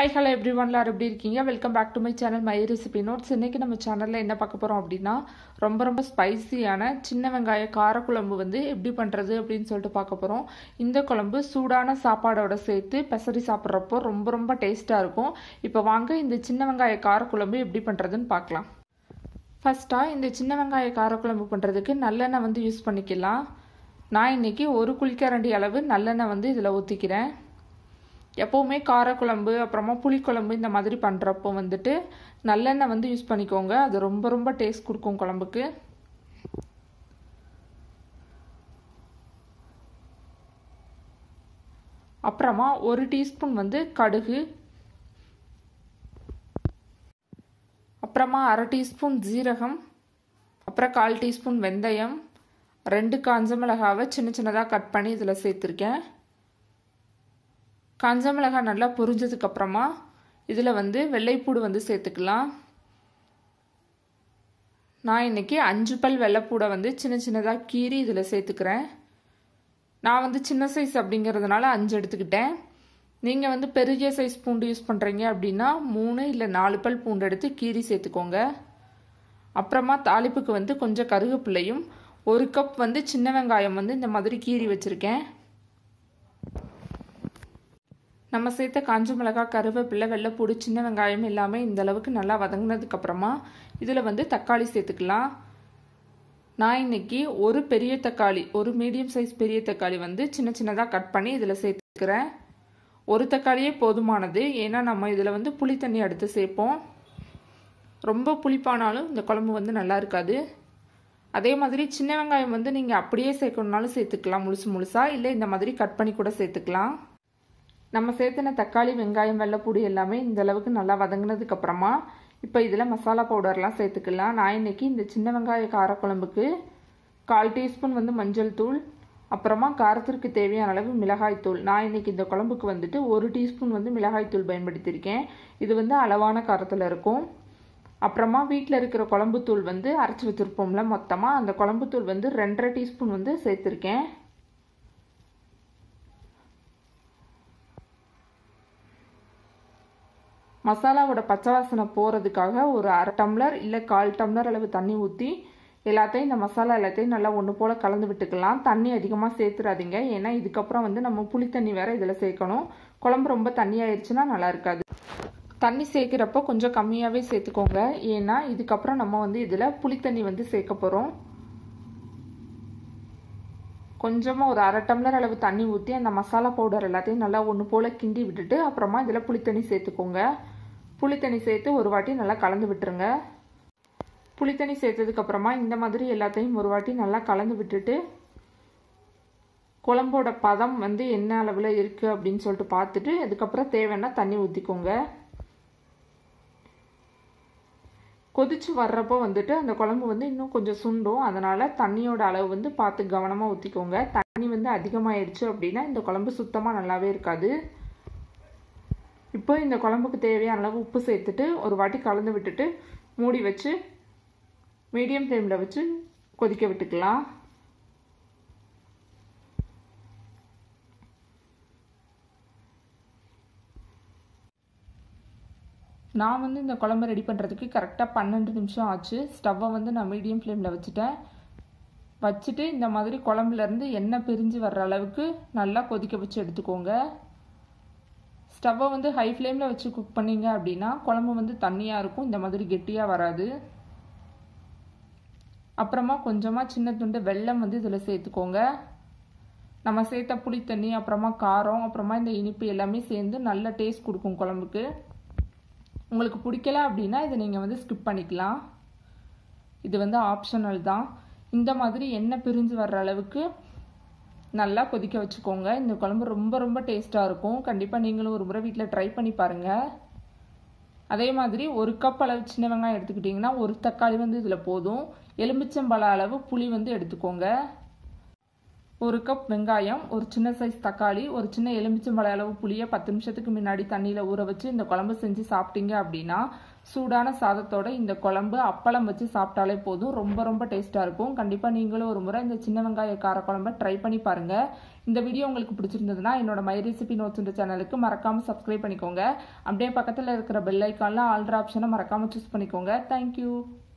hi hello every one எல்லாரும் எப்படி இருக்கீங்க welcome back to my channel my recipe notes இன்றைக்கி நம்ம சேனலில் என்ன பார்க்க போகிறோம் அப்படின்னா ரொம்ப ரொம்ப ஸ்பைசியான சின்ன வெங்காய காரக்குழம்பு வந்து எப்படி பண்ணுறது அப்படின்னு சொல்லிட்டு பார்க்க போகிறோம் இந்த குழம்பு சூடான சாப்பாடோட சேர்த்து பெசரி சாப்பிட்றப்போ ரொம்ப ரொம்ப டேஸ்ட்டாக இருக்கும் இப்போ வாங்க இந்த சின்ன வெங்காய காரக்குழம்பு எப்படி பண்ணுறதுன்னு பார்க்கலாம் ஃபஸ்ட்டாக இந்த சின்ன வெங்காய காரக்குழம்பு பண்ணுறதுக்கு நல்லெண்ணெய் வந்து யூஸ் பண்ணிக்கலாம் நான் இன்றைக்கி ஒரு குளிக்கரண்டி அளவு நல்லெண்ணெய் வந்து இதில் ஊற்றிக்கிறேன் எப்போவுமே காரக்குழம்பு அப்புறமா புளிக்குழம்பு இந்த மாதிரி பண்ணுறப்போ வந்துட்டு நல்லெண்ணெய் வந்து யூஸ் பண்ணிக்கோங்க அது ரொம்ப ரொம்ப டேஸ்ட் கொடுக்கும் குழம்புக்கு அப்புறமா ஒரு டீஸ்பூன் வந்து கடுகு அப்புறமா அரை டீஸ்பூன் ஜீரகம் அப்புறம் கால் டீஸ்பூன் வெந்தயம் ரெண்டு காஞ்ச மிளகாவை சின்ன சின்னதாக கட் பண்ணி இதில் சேர்த்துருக்கேன் காஞ்ச மிளகாய் நல்லா பொரிஞ்சதுக்கப்புறமா இதில் வந்து வெள்ளைப்பூடு வந்து சேர்த்துக்கலாம் நான் இன்றைக்கி அஞ்சு பல் வெள்ளைப்பூடை வந்து சின்ன சின்னதாக கீறி இதில் சேர்த்துக்கிறேன் நான் வந்து சின்ன சைஸ் அப்படிங்கிறதுனால அஞ்சு எடுத்துக்கிட்டேன் நீங்கள் வந்து பெரிய சைஸ் பூண்டு யூஸ் பண்ணுறீங்க அப்படின்னா மூணு இல்லை நாலு பல் பூண்டு எடுத்து கீறி சேர்த்துக்கோங்க அப்புறமா தாளிப்புக்கு வந்து கொஞ்சம் கருவேப்பிள்ளையும் ஒரு கப் வந்து சின்ன வெங்காயம் வந்து இந்த மாதிரி கீறி வச்சுருக்கேன் நம்ம சேர்த்த காஞ்ச மிளகாய் கருவேப்பிலை வெள்ளைப்பூடு சின்ன வெங்காயம் எல்லாமே இந்த அளவுக்கு நல்லா வதங்கினதுக்கப்புறமா இதில் வந்து தக்காளி சேர்த்துக்கலாம் நான் இன்னைக்கு ஒரு பெரிய தக்காளி ஒரு மீடியம் சைஸ் பெரிய தக்காளி வந்து சின்ன சின்னதாக கட் பண்ணி இதில் சேர்த்துக்கிறேன் ஒரு தக்காளியே போதுமானது ஏன்னா நம்ம இதில் வந்து புளி தண்ணி அடுத்து சேர்ப்போம் ரொம்ப புளிப்பானாலும் இந்த குழம்பு வந்து நல்லா இருக்காது அதே மாதிரி சின்ன வெங்காயம் வந்து நீங்கள் அப்படியே சேர்க்கணுன்னாலும் சேர்த்துக்கலாம் முழுசு முழுசாக இல்லை இந்த மாதிரி கட் பண்ணி கூட சேர்த்துக்கலாம் நம்ம சேர்த்துன தக்காளி வெங்காயம் வெள்ளைப்பூடி எல்லாமே இந்த அளவுக்கு நல்லா வதங்கினதுக்கு அப்புறமா இப்போ இதில் மசாலா பவுடர்லாம் சேர்த்துக்கலாம் நான் இன்னைக்கு இந்த சின்ன வெங்காய காரக்குழம்புக்கு கால் டீஸ்பூன் வந்து மஞ்சள் தூள் அப்புறமா காரத்திற்கு தேவையான அளவு மிளகாய் தூள் நான் இன்னைக்கு இந்த குழம்புக்கு வந்துட்டு ஒரு டீஸ்பூன் வந்து மிளகாய் தூள் பயன்படுத்தியிருக்கேன் இது வந்து அளவான காரத்தில் இருக்கும் அப்புறமா வீட்டில் இருக்கிற குழம்பு தூள் வந்து அரைச்சி வச்சுருப்போம்ல மொத்தமாக அந்த குழம்பு தூள் வந்து ரெண்டரை டீஸ்பூன் வந்து சேர்த்துருக்கேன் மசாலாவோட பச்சை வாசனை போகிறதுக்காக ஒரு அரை டம்ளர் இல்லை கால் டம்ளர் அளவு தண்ணி ஊற்றி எல்லாத்தையும் இந்த மசாலா எல்லாத்தையும் நல்லா ஒன்று போல் கலந்து விட்டுக்கலாம் தண்ணி அதிகமாக சேர்த்துறாதீங்க ஏன்னா இதுக்கப்புறம் வந்து நம்ம புளி தண்ணி வேறு இதில் சேர்க்கணும் குழம்பு ரொம்ப தண்ணி ஆயிடுச்சுன்னா நல்லா இருக்காது தண்ணி சேர்க்குறப்போ கொஞ்சம் கம்மியாகவே சேர்த்துக்கோங்க ஏன்னா இதுக்கப்புறம் நம்ம வந்து இதில் புளித்தண்ணி வந்து சேர்க்க போகிறோம் கொஞ்சமாக ஒரு அரை டம்ளர் அளவு தண்ணி ஊற்றி அந்த மசாலா பவுடர் எல்லாத்தையும் நல்லா ஒன்று போல் கிண்டி விட்டுட்டு அப்புறமா இதில் புளித்தண்ணி சேர்த்துக்கோங்க புளித்தண்ணி சேர்த்து ஒரு வாட்டி நல்லா கலந்து விட்டுருங்க புளித்தண்ணி சேர்த்ததுக்கப்புறமா இந்த மாதிரி எல்லாத்தையும் ஒரு வாட்டி நல்லா கலந்து விட்டுட்டு குழம்போட பதம் வந்து என்ன அளவில் இருக்குது அப்படின்னு சொல்லிட்டு பார்த்துட்டு அதுக்கப்புறம் தேவைன்னா தண்ணி ஊற்றிக்கோங்க கொதிச்சு வர்றப்போ வந்துட்டு அந்த குழம்பு வந்து இன்னும் கொஞ்சம் சுண்டும் அதனால் தண்ணியோட அளவு வந்து பார்த்து கவனமாக ஊற்றிக்கோங்க தண்ணி வந்து அதிகமாகிடுச்சு அப்படின்னா இந்த குழம்பு சுத்தமாக நல்லாவே இருக்காது இப்போ இந்த குழம்புக்கு தேவையான அளவு உப்பு சேர்த்துட்டு ஒரு வாட்டி கலந்து விட்டுட்டு மூடி வச்சு மீடியம் ஃப்ளேமில் வச்சு கொதிக்க விட்டுக்கலாம் நான் வந்து இந்த குழம்பு ரெடி பண்ணுறதுக்கு கரெக்டாக பன்னெண்டு நிமிஷம் ஆச்சு ஸ்டவ்வை வந்து நான் மீடியம் ஃப்ளேமில் வச்சுட்டேன் வச்சுட்டு இந்த மாதிரி குழம்புலேருந்து எண்ணெய் பிரிஞ்சு வர்ற அளவுக்கு நல்லா கொதிக்க வச்சு எடுத்துக்கோங்க ஸ்டவ்வை வந்து ஹை ஃப்ளேமில் வச்சு குக் பண்ணிங்க அப்படின்னா குழம்பு வந்து தண்ணியாக இருக்கும் இந்த மாதிரி கெட்டியாக வராது அப்புறமா கொஞ்சமாக சின்ன துண்டு வெல்லம் வந்து இதில் சேர்த்துக்கோங்க நம்ம சேர்த்த புளி தண்ணி அப்புறமா காரம் அப்புறமா இந்த இனிப்பு எல்லாமே சேர்ந்து நல்ல டேஸ்ட் கொடுக்கும் குழம்புக்கு உங்களுக்கு பிடிக்கல அப்படின்னா இதை நீங்கள் வந்து ஸ்கிப் பண்ணிக்கலாம் இது வந்து ஆப்ஷனல் தான் இந்த மாதிரி எண்ணெய் பிரிஞ்சு வர்ற அளவுக்கு நல்லா கொதிக்க வச்சுக்கோங்க இந்த குழம்பு ரொம்ப ரொம்ப டேஸ்ட்டாக இருக்கும் கண்டிப்பாக நீங்களும் ஒரு முறை வீட்டில் ட்ரை பண்ணி பாருங்கள் அதே மாதிரி ஒரு கப் அளவு சின்ன வெங்காயம் எடுத்துக்கிட்டிங்கன்னா ஒரு தக்காளி வந்து இதில் போதும் எலுமிச்சம்பழ அளவு புளி வந்து எடுத்துக்கோங்க ஒரு கப் வெங்காயம் ஒரு சின்ன சைஸ் தக்காளி ஒரு சின்ன எலுமிச்சம்பழ அளவு புளியை பத்து நிமிஷத்துக்கு முன்னாடி தண்ணியில் ஊற வச்சு இந்த குழம்பு செஞ்சு சாப்பிட்டீங்க அப்படின்னா சூடான சாதத்தோட இந்த குழம்பு அப்பளம் வச்சு சாப்பிட்டாலே போதும் ரொம்ப ரொம்ப டேஸ்ட்டாக இருக்கும் கண்டிப்பாக நீங்களும் ஒரு முறை இந்த சின்ன வெங்காய கார குழம்பை ட்ரை பண்ணி பாருங்கள் இந்த வீடியோ உங்களுக்கு பிடிச்சிருந்ததுன்னா என்னோட மை ரெசிபி நோட்ஸ் சேனலுக்கு மறக்காமல் சப்ஸ்கிரைப் பண்ணிக்கோங்க அப்படியே பக்கத்தில் இருக்கிற பெல் ஐக்கானில் ஆல்ட்ரு ஆப்ஷனை மறக்காமல் சூஸ் பண்ணிக்கோங்க தேங்க்யூ